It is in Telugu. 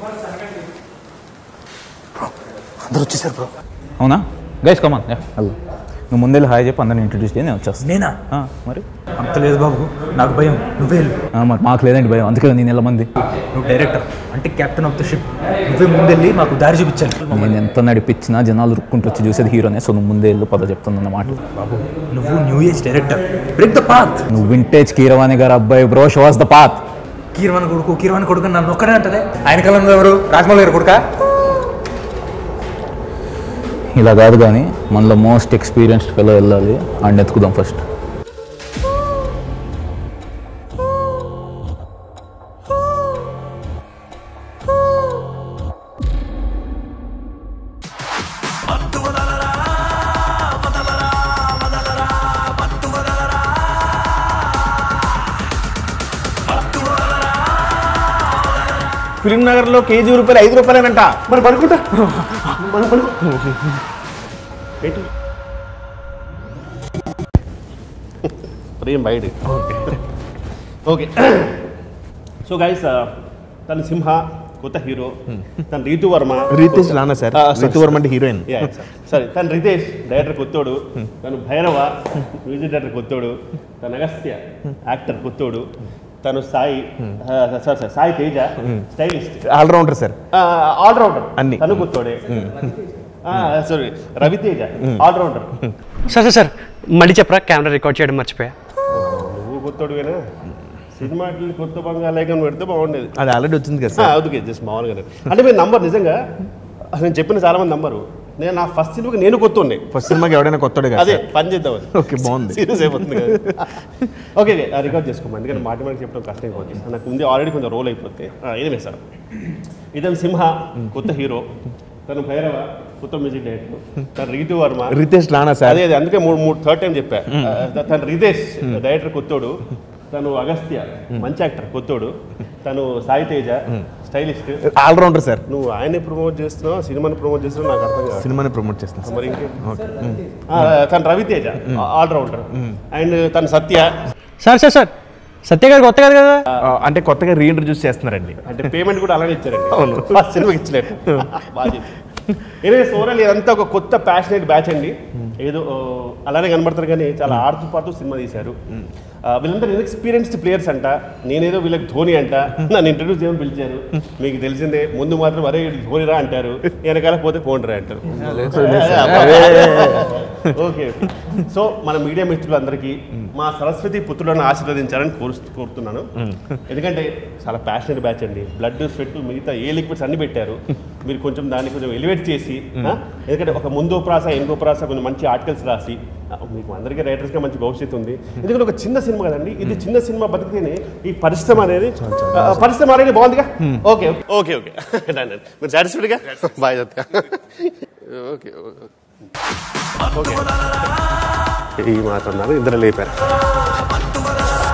అందరూ వచ్చేసారు బ్రో అవునా గైస్ కమాన్ హలో నువ్వు ముందే హాయ్ చెప్పి అందరిని ఇంట్రడ్యూస్ చేయి నేను వచ్చేస్తాను నేనా ఆ, మరి అంత లేదు బాబు నాకు భయం నువ్వే వెళ్ళు ఆ, మరి మాకు లేదండి భయం అందుకే నేను నెల మంది నువ్వు డైరెక్టర్ అంటే కెప్టెన్ ఆఫ్ ద షిప్ నువ్వే ముందెళ్ళి మాకు దారి చూపించాలి నేను ఎంత నడిపించినా జనాలు రుక్కుంటూ వచ్చి చూసేది హీరోనే సో నువ్వు ముందే వెళ్ళు పద చెప్తున్నా మాట బాబు నువ్వు new age director break the path నువ్వు వింటేజ్ కీరవాణి గారు అబ్బాయి bro shows the path Keervan కొడుకు కీర్వాన్ కొడుకు నన్ను ఒక్కడే అంటదే ఆయన కాలంలో ఎవరు రాజమౌళి గారు కొడుక ఇలా కాదు కానీ మనలో మోస్ట్ ఎక్స్పీరియన్స్డ్ ఫెలో వెళ్ళాలి అండ్ ఎత్తుకుదాం ఫస్ట్ ఫిలిం నగర్ లో కేజీ రూపాయలు ఐదు రూపాయలేనంట మరి పడుకుంటా మనం పడుకో ఏంటి ప్రేమ్ బయట ఓకే సో గైస్ తన సింహ కొత్త హీరో తన Ritu Varma Ritesh Rana sir Ah, sorry, Ritu Varma అంటే హీరోయిన్ సరే తను రితేష్ డైరెక్టర్ కొత్తోడు తను భైరవ మ్యూజిక్ డైరెక్టర్ కొత్తోడు తను అగస్త్య యాక్టర్ కొత్తోడు తను Sai sorry sir Sai Teja stylist all-rounder sir all-rounder అన్ని. తను కొత్తోడే sorry Ravi Teja all-rounder sir sir sir మళ్ళీ చెప్పరా కెమెరా రికార్డ్ చేయడం మర్చిపోయా నువ్వు కొత్తోడువేనా సినిమాకి కొత్త బంగాళాగం పెడితే బాగుండేది అది ఆల్రెడీ వచ్చింది కదా సార్ అందుకే జస్ట్ మామూలుగానే అంటే మీరు నంబర్ నిజంగా అసలు నేను చెప్పిన చాలా మంది నంబరు నేను నా ఫస్ట్ సినిమాకి నేను కొత్త ఉండే ఫస్ట్ సినిమాకి ఎవడైనా కొత్తడే కదా అదే సార్ పని చేద్దాం ఓకే బాగుంది సీరియస్ అయిపోతుంది కదా ఓకే రికార్డ్ చేసుకోమా ఎందుకంటే మాటి మాటి చెప్పడం కష్టం కావచ్చు నాకు ఉంది ఆల్రెడీ కొంచెం రోల్ అయిపోతే ఏమే సార్ ఇతను సింహ కొత్త హీరో తను భైరవ కొత్త మ్యూజిక్ డైరెక్టర్ తను రీతు వర్మ రితేష్ రానా సార్ అదే అదే అందుకే మూడు మూడు థర్డ్ టైం చెప్పా ఆ, తను రితేష్ డైరెక్టర్ కొత్తోడు తను అగస్త్య మంచి యాక్టర్ కొత్తోడు తను Sai Teja stylist all-rounder sir నువ్వు ఆయన్ని ప్రమోట్ చేస్తున్నావు సినిమాని ప్రమోట్ చేస్తున్నావు నాకు అర్థం కాదు సినిమాని ప్రమోట్ చేస్తాను సార్ మరి ఇంకే తను రవితేజ ఆల్రౌండర్ అండ్ తను Satya sir sir sir Satya గారు కొత్త కాదు కదా ఆ, అంటే కొత్తగా రీఇంట్రడ్యూస్ చేస్తున్నారండి అంటే పేమెంట్ కూడా అలానే ఇచ్చారండి అవును ఫస్ట్ సినిమాకి ఇచ్చలేదు బాగా ఏదైనా ఓవరాల్ ఇదంతా ఒక కొత్త ప్యాషనేట్ బ్యాచ్ అండి ఏదో ఓ, అలానే కనబడతారు కానీ చాలా ఆడుతూ పాటు సినిమా తీశారు ఆ, వీళ్ళంతా ఇన్ఎక్స్పీరియన్స్డ్ ప్లేయర్స్ అంట నేనేదో వీళ్ళకి ధోని అంట నన్ను ఇంట్రడ్యూస్ చేయమని పిలిచారు మీకు తెలిసిందే ముందు మాత్రం అరే వీడు ధోనిరా అంటారు వెనకాల పోతే పోండిరా అంటారు ఓకే సో మన మీడియా మిత్రులందరికీ మా సరస్వతి పుత్రులను ఆశీర్వదించాలని కోరు కోరుతున్నాను ఎందుకంటే చాలా ప్యాషనెట్ బ్యాచ్ అండి బ్లడ్ స్వెట్ మిగతా ఏ లిక్విడ్స్ అన్ని పెట్టారు మీరు కొంచెం దాన్ని కొంచెం ఎలివేట్ చేసి ఆ, ఎందుకంటే ఒక ముందో ప్రాస ఎనుగో ప్రాస కొంచెం మంచి ఆర్టికల్స్ రాసి ఆ, మీకు అందరికీ రైటర్స్గా మంచి భవిష్యత్తు ఉంది ఎందుకంటే ఒక చిన్న సినిమా కదండి ఇది చిన్న సినిమా బతికితేనే ఈ పరిశ్రమ అనేది ఆ, పరిశ్రమ అనేది బాగుందిగా okay okay okay Done, done. మీరు సాటిస్ఫైడ్గా బాయ్ ఓకే ఓకే ఈ మాత్రం ఇద్దరు లేపారు